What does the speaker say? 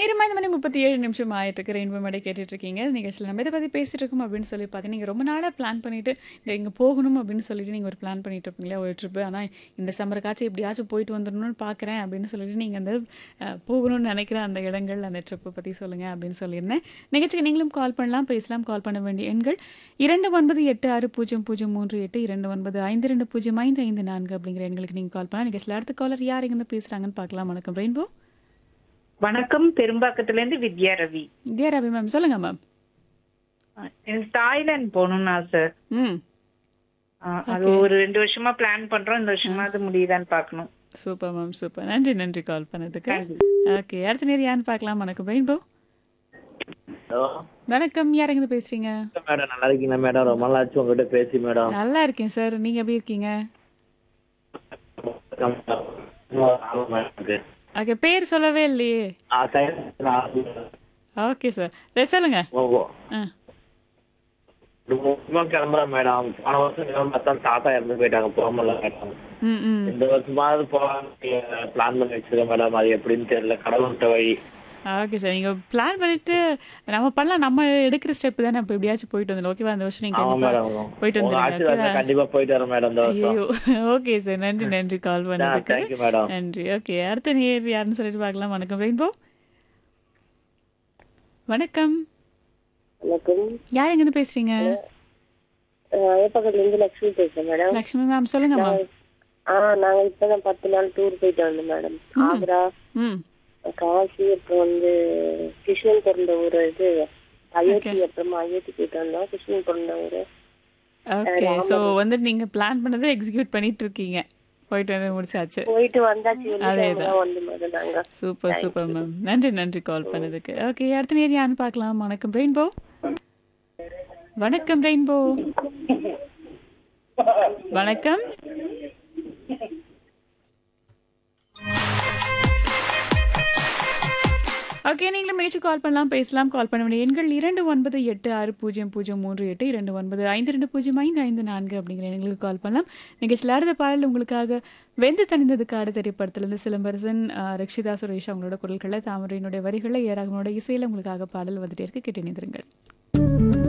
நேரமாக இந்த மணி முப்பத்தி ஏழு நிமிஷம் ஆயிட்டு இருக்கு ரெயின்போ மேடை கேட்டுட்டு இருக்கீங்க நிகழ்ச்சியில் நம்ம இதை பற்றி பேசிட்டு இருக்கோம் அப்படின்னு சொல்லி பார்த்தீங்கன்னா நீங்கள் ரொம்ப நாளாக பிளான் பண்ணிட்டு இந்த இங்கே போகணும் அப்படின்னு சொல்லிட்டு நீங்கள் ஒரு பிளான் பண்ணிட்டு இருப்பீங்களா ஒரு ட்ரிப்பு ஆனால் இந்த சம்மருக்காச்சும் எப்படியாச்சும் போயிட்டு வந்துடணும்னு பார்க்குறேன் அப்படின்னு சொல்லிட்டு நீங்கள் அந்த அஹ், போகணும்னு நினைக்கிற அந்த இடங்கள் அந்த ட்ரிப்பை பற்றி சொல்லுங்கள் அப்படின்னு சொல்லியிருந்தேன் நிகழ்ச்சிக்கு நீங்களும் கால் பண்ணலாம் பேசலாம் கால் பண்ண வேண்டிய எண்கள் இரண்டு ஒன்பது எட்டு ஆறு பூஜ்ஜியம் பூஜ்ஜியம் மூன்று எட்டு இரண்டு ஒன்பது ஐந்து ரெண்டு பூஜ்ஜியம் ஐந்து ஐந்து நான்கு அப்படிங்கிற எண்களுக்கு நீங்கள் கால் பண்ணலாம் நிகழ்ச்சியில் அடுத்த காலர் யார் எங்கேருந்து பேசுகிறாங்கன்னு பார்க்கலாம் வணக்கம் ரெயின்போ வணக்கம் பெரும்பாக்கத்துல இருந்து வித்யா ரவி தியா ரவி மேம் சொல்லுங்க மேம் எனக்கு தாய்லாந்து போகணும்னு ஆசை ம் ஆ, அது ஒரு ரெண்டு வருஷமா பிளான் பண்றோம் இந்த வருஷமா அது முடியுதான்னு பார்க்கணும் சூப்பர் மேம் சூப்பர் நன்றி நன்றி கால் பண்ணதுக்கு நன்றி. ஓகே அடுத்த நேரம் யாருன்னு பார்க்கலாம் வணக்கம் ரெயின்போ ஹலோ வணக்கம் யார் எங்கேருந்து பேசுறீங்க மேடம் நல்லா இருக்கீங்களா மேடம் ரொம்ப நாள் ஆச்சு உங்ககிட்ட பேசி மேடம் நல்லா இருக்கேன் சார் நீங்க எப்படி இருக்கீங்க ஆமா மேடம் ஓகே பேர் சொல்லவே இல்லையே ஆ சரி ஓகே சார் சொல்லுங்க ஆ முக்கியமா கிளம்புறேன் மேடம் போன வருஷம் கிளம்ப தான் தாத்தா இறந்து போயிட்டாங்க போக முடியல மேடம் ம் ம் இந்த வருஷமாவது போகலான்னு பிளான் பண்ணி வச்சிருக்கேன் மேடம் அது எப்படின்னு தெரியல கடவுள்கிட்ட வழி ஓகே சார் நீங்கள் பிளான் பண்ணிட்டு நம்ம பண்ணலாம் நம்ம எடுக்கிற ஸ்டெப் தானே அப்போ எப்படியாச்சும் போயிட்டு வந்துடும் ஓகேவா அந்த வருஷம் நீங்கள் ஆமா கண்டிப்பாக மேடம் போயிட்டு உங்க வந்துடுங்க ஆசீர்வாதம் ஓகேவா கண்டிப்பா போயிட்டு வரேன் மேடம் இந்த வருஷம் ஐயோ ஓகே சார் நன்றி நன்றி கால் பண்ணதுக்கு தேங்க்யூ மேடம் நன்றி ஓகே அடுத்த நேர் யாருன்னு சொல்லிட்டு பார்க்கலாம் வணக்கம் ரெயின்போ வணக்கம் வணக்கம் யார் எங்கேருந்து பேசுறீங்க ஏப்பக்கத்துல இருந்து லட்சுமி பேசுறேன் மேடம் லக்ஷ்மி மேம் சொல்லுங்க மேம் ஆ நாங்க இப்பதான் பத்து நாள் டூர் போயிட்டு வந்தோம் மேடம் ஆக்ரா ம் காசி அப்புறம் வந்து கிருஷ்ணன் பிறந்த ஊர் இது அயோத்தி அப்புறமா அயோத்தி போயிட்டு வந்தோம் கிருஷ்ணன் பிறந்த ஊர் ஓகே ஸோ வந்து நீங்க பிளான் பண்ணதை எக்ஸிக்யூட் பண்ணிட்டு இருக்கீங்க போயிட்டு வந்து முடிச்சாச்சு போயிட்டு வந்தாச்சு அதேதான். வெள்ளிக்கிழமை வந்து மேடம் நாங்க சூப்பர் சூப்பர் மேம் நன்றி நன்றி கால் பண்ணதுக்கு ஓகே அடுத்த நேர் யாருன்னு பார்க்கலாம் வணக்கம் ரெயின்போ வணக்கம் ரெயின்போ வணக்கம் ஓகே நீங்களும் முயற்சி கால் பண்ணலாம் பேசலாம் கால் பண்ண வேண்டிய எண்கள் இரண்டு ஒன்பது எட்டு ஆறு பூஜ்ஜியம் பூஜ்ஜியம் மூன்று எட்டு இரண்டு ஒன்பது ஐந்து ரெண்டு பூஜ்ஜியம் ஐந்து ஐந்து நான்கு அப்படிங்கிற எண்களுக்கு கால் பண்ணலாம் நிகழ்ச்சியில் அடுத்த பாடல் உங்களுக்காக வெந்து தணிந்ததுக்கு ஆடு திரைப்படத்திலிருந்து சிலம்பரசன் ஆஹ், ரக்ஷிதா சுரேஷ் அவங்களோட குரல்களில் தாமரையினுடைய வரிகளில் ஏராகமனோட இசையில் உங்களுக்காக பாடல் வந்துட்டே இருக்கு கேட்டு இணைந்திருங்கள்